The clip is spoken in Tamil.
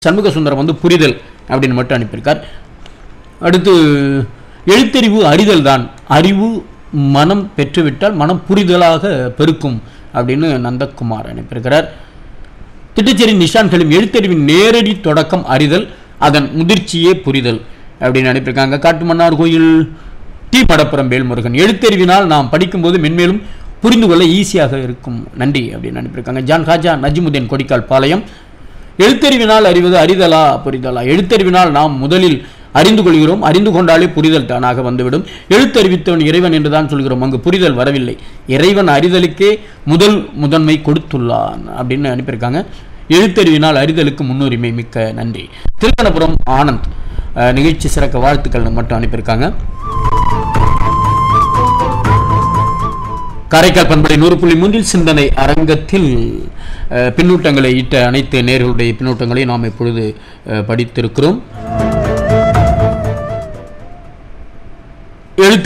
சண்முக சுந்தரம் வந்து புரிதல் அப்படின்னு மட்டும் அனுப்பியிருக்கார் அடுத்து எழுத்தறிவு அறிதல் தான் அறிவு மனம் பெற்றுவிட்டால் மனம் புரிதலாக பெருக்கும் அப்படின்னு நந்தகுமார் அனுப்பியிருக்கிறார் திட்டச்சேரி நிஷான் கலிம் எழுத்தறிவின் நேரடி தொடக்கம் அறிதல் அதன் முதிர்ச்சியே புரிதல் அப்படின்னு அனுப்பியிருக்காங்க காட்டுமன்னார் கோயில் டி மடப்புறம் வேல்முருகன் எழுத்தறிவினால் நாம் படிக்கும்போது மென்மேலும் புரிந்து கொள்ள ஈஸியாக இருக்கும் நன்றி அப்படின்னு அனுப்பியிருக்காங்க ஜான் ஹாஜா நஜிமுதீன் கொடிக்கால் பாளையம் எழுத்தறிவினால் அறிவது அறிதலா புரிதலா எழுத்தறிவினால் நாம் முதலில் அறிந்து கொள்கிறோம் அறிந்து கொண்டாலே புரிதல் தானாக வந்துவிடும் எழுத்தறிவித்தவன் இறைவன் என்றுதான் சொல்கிறோம் அங்கு புரிதல் வரவில்லை இறைவன் அறிதலுக்கே முதல் முதன்மை கொடுத்துள்ளான் அப்படின்னு அனுப்பியிருக்காங்க எழுத்தறிவினால் அறிதலுக்கு முன்னுரிமை மிக்க நன்றி திருக்கணபுரம் ஆனந்த் அஹ், நிகழ்ச்சி சிறக்க வாழ்த்துக்கள் மட்டும் அனுப்பியிருக்காங்க காரைக்கால் பண்படை நூறு புள்ளி மூன்றில் சிந்தனை அரங்கத்தில் அஹ், பின்னூட்டங்களை இட்ட அனைத்து நேர்களுடைய பின்னூட்டங்களை நாம் இப்பொழுது அஹ், படித்திருக்கிறோம் எழுத்து